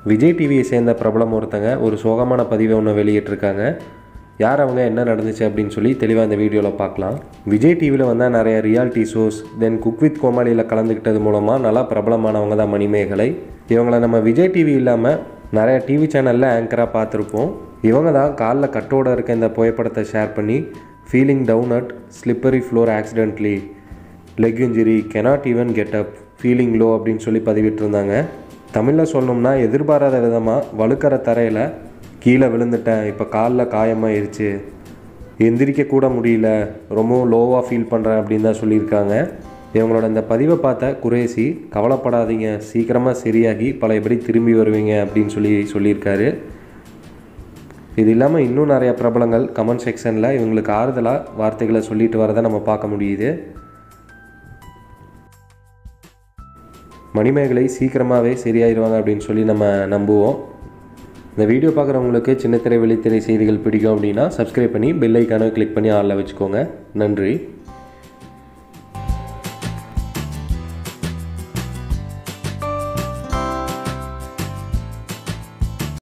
விஜய் டிவியை சேர்ந்த பிரபலம் ஒருத்தங்க ஒரு சோகமான பதிவை ஒன்று வெளியிட்டிருக்காங்க யார் அவங்க என்ன நடந்துச்சு அப்படின்னு சொல்லி தெளிவாக இந்த வீடியோவில் பார்க்கலாம் விஜய் டிவியில் வந்தால் நிறைய reality shows then cook with கோமாளியில் கலந்துக்கிட்டது மூலமாக நல்லா பிரபலமானவங்க தான் மணிமேகலை இவங்கள நம்ம விஜய் டிவி இல்லாமல் நிறைய டிவி சேனலில் ஆங்கராக பார்த்துருப்போம் இவங்க தான் காலில் கட்டோட இருக்க இந்த புகைப்படத்தை ஷேர் பண்ணி feeling down at slippery floor accidentally leg injury cannot even get up feeling low அப்படின்னு சொல்லி பதிவிட்டிருந்தாங்க தமிழில் சொல்லணும்னா எதிர்பாராத விதமாக வழுக்கிற தரையில் கீழே விழுந்துட்டேன் இப்போ காலில் காயமாயிருச்சு எந்திரிக்க கூட முடியல ரொம்பவும் லோவாக ஃபீல் பண்ணுறேன் அப்படின்னு தான் சொல்லியிருக்காங்க இவங்களோட இந்த பதிவை பார்த்த குரேசி கவலைப்படாதீங்க சீக்கிரமாக சரியாகி பழையபடி திரும்பி வருவீங்க அப்படின்னு சொல்லி சொல்லியிருக்காரு இது இல்லாமல் இன்னும் நிறைய பிரபலங்கள் கமெண்ட் செக்ஷனில் இவங்களுக்கு ஆறுதலாக வார்த்தைகளை சொல்லிட்டு வரதை நம்ம பார்க்க முடியுது மணிமேகலை சீக்கிரமாகவே சரியாயிருவாங்க அப்படின்னு சொல்லி நம்ம நம்புவோம் இந்த வீடியோ பார்க்குறவங்களுக்கு சின்னத்திரை வெளித்திரை செய்திகள் பிடிக்கும் அப்படின்னா சப்ஸ்கிரைப் பண்ணி பெல் ஐக்கானை கிளிக் பண்ணி ஆளில் வச்சுக்கோங்க நன்றி